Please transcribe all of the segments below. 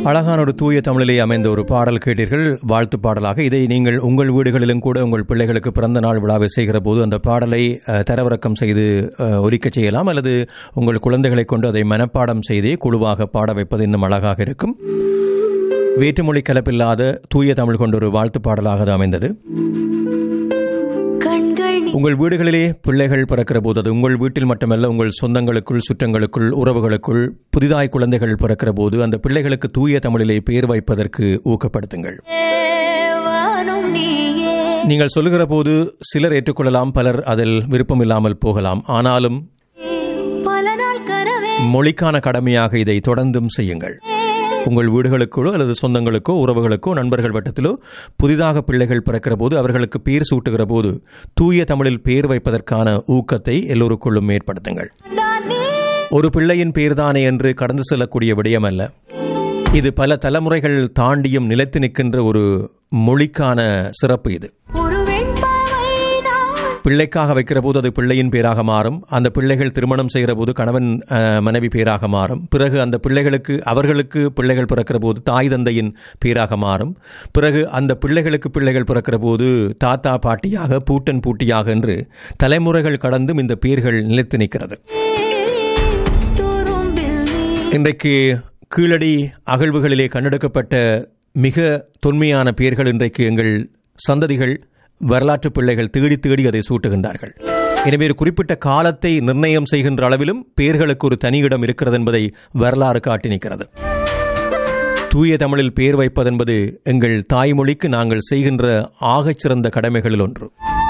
அழகான ஒரு தூய தமிழிலே அமைந்த ஒரு பாடல் கேட்டீர்கள் வாழ்த்து பாடலாக இதை நீங்கள் உங்கள் வீடுகளிலும் கூட உங்கள் பிள்ளைகளுக்கு பிறந்த நாள் விழாவை செய்கிற போது அந்த பாடலை அஹ், தரவிறக்கம் செய்து அஹ், ஒலிக்கச் செய்யலாம் அல்லது உங்கள் குழந்தைகளை கொண்டு அதை மனப்பாடம் செய்தே குழுவாக பாட வைப்பது இன்னும் அழகாக இருக்கும் வேற்றுமொழி கலப்பில்லாத தூய தமிழ் கொண்ட ஒரு வாழ்த்து பாடலாக அது அமைந்தது கண்கள் நீ- உங்கள் வீடுகளிலே பிள்ளைகள் பிறக்கிற போது அது உங்கள் வீட்டில் மட்டுமல்ல உங்கள் சொந்தங்களுக்குள் சுற்றங்களுக்குள் உறவுகளுக்குள் புதிதாய் குழந்தைகள் பிறக்கிற போது அந்த பிள்ளைகளுக்கு தூய தமிழிலே பெயர் வைப்பதற்கு ஊக்கப்படுத்துங்கள் வானும் நீயே நீங்கள் சொல்லுகிற போது சிலர் ஏற்றுக்கொள்ளலாம் பலர் அதில் விருப்பம் இல்லாமல் போகலாம் ஆனாலும் பல நாள் கனவே மொழிக்கான கடமையாக இதை தொடர்ந்தும் செய்யுங்கள் உங்கள் வீடுகளுக்கோ அல்லது சொந்தங்களுக்கோ உறவுகளுக்கோ நண்பர்கள் வட்டத்திலோ புதிதாக பிள்ளைகள் பிறக்கிற போது அவர்களுக்கு பேர் சூட்டுகிற போது தூய தமிழில் பேர் வைப்பதற்கான ஊக்கத்தை எல்லோருக்குள்ளும் ஏற்படுத்துங்கள் நான் நீ ஒரு பிள்ளையின் பேர்தானே என்று கடந்து செல்லக்கூடிய விடயம் அல்ல இது பல தலைமுறைகள் தாண்டியும் நிலைத்து நிற்கின்ற ஒரு மொழிக்கான சிறப்பு இது ஒரு வெண்பாவை நான் பிள்ளைக்காக வைக்கிற போது அது பிள்ளையின் பேராக மாறும் அந்த பிள்ளைகள் திருமணம் செய்கிற போது கணவன் அஹ், மனைவி பேராக மாறும் பிறகு அந்த பிள்ளைகளுக்கு அவர்களுக்கு பிள்ளைகள் பிறக்கிற போது தாய் தந்தையின் பேராக மாறும் பிறகு அந்த பிள்ளைகளுக்கு பிள்ளைகள் பிறக்கிற போது தாத்தா பாட்டியாக பூட்டன் பூட்டியாக என்று தலைமுறைகள் கடந்தும் இந்த பேர்கள் நிலைத்து நிற்கிறது துரும்பில் நீ இன்றைக்கு கீழடி அகழ்வுகளிலே கண்டெடுக்கப்பட்ட மிக தொன்மையான பெயர்கள் இன்றைக்கு எங்கள் சந்ததிகள் வரலாற்று பிள்ளைகள் தேடி தேடி அதை சூட்டுகின்றார்கள் எனவே ஒரு குறிப்பிட்ட காலத்தை நிர்ணயம் செய்கின்ற அளவிலும் பெயர்களுக்கு ஒரு தனி இடம் இருக்கிறது என்பதை வரலாறு காட்டி நிற்கிறது தூய தமிழில் பெயர் வைப்பதென்பது எங்கள் தாய்மொழிக்கு நாங்கள் செய்கின்ற ஆகச்சிறந்த கடமைகளில் ஒன்று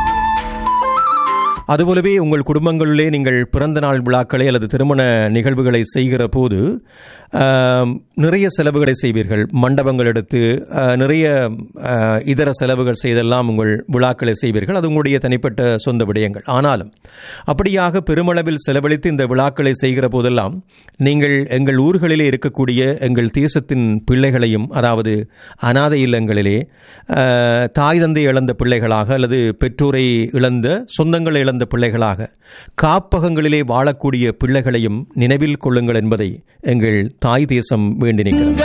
அதுபோலவே உங்கள் குடும்பங்களிலே நீங்கள் பிறந்த நாள் விழாக்களை அல்லது திருமண நிகழ்வுகளை செய்கிற போது ஆம், நிறைய செலவுகளை செய்வீர்கள் மண்டபங்கள் எடுத்து ஆ, நிறைய ஆ, இதர செலவுகள் செய்தெல்லாம் உங்கள் விழாக்களை செய்வீர்கள் அது உங்களுடைய தனிப்பட்ட சொந்த விடயங்கள் ஆனாலும் அப்படியாக பெருமளவில் செலவழித்து இந்த விழாக்களை செய்கிற போதெல்லாம் நீங்கள் எங்கள் ஊர்களிலே இருக்கக்கூடிய எங்கள் தேசத்தின் பிள்ளைகளையும் அதாவது அனாதை இல்லங்களிலே ஆ, தாய் தந்தை இழந்த பிள்ளைகளாக அல்லது பெற்றோரை இழந்த சொந்தங்களை இழந்த பிள்ளைகளாக காப்பகங்களிலே வாழக்கூடிய பிள்ளைகளையும் நினைவில் கொள்ளுங்கள் என்பதை எங்கள் தாய் தேசம் வேண்டி நிற்கிறது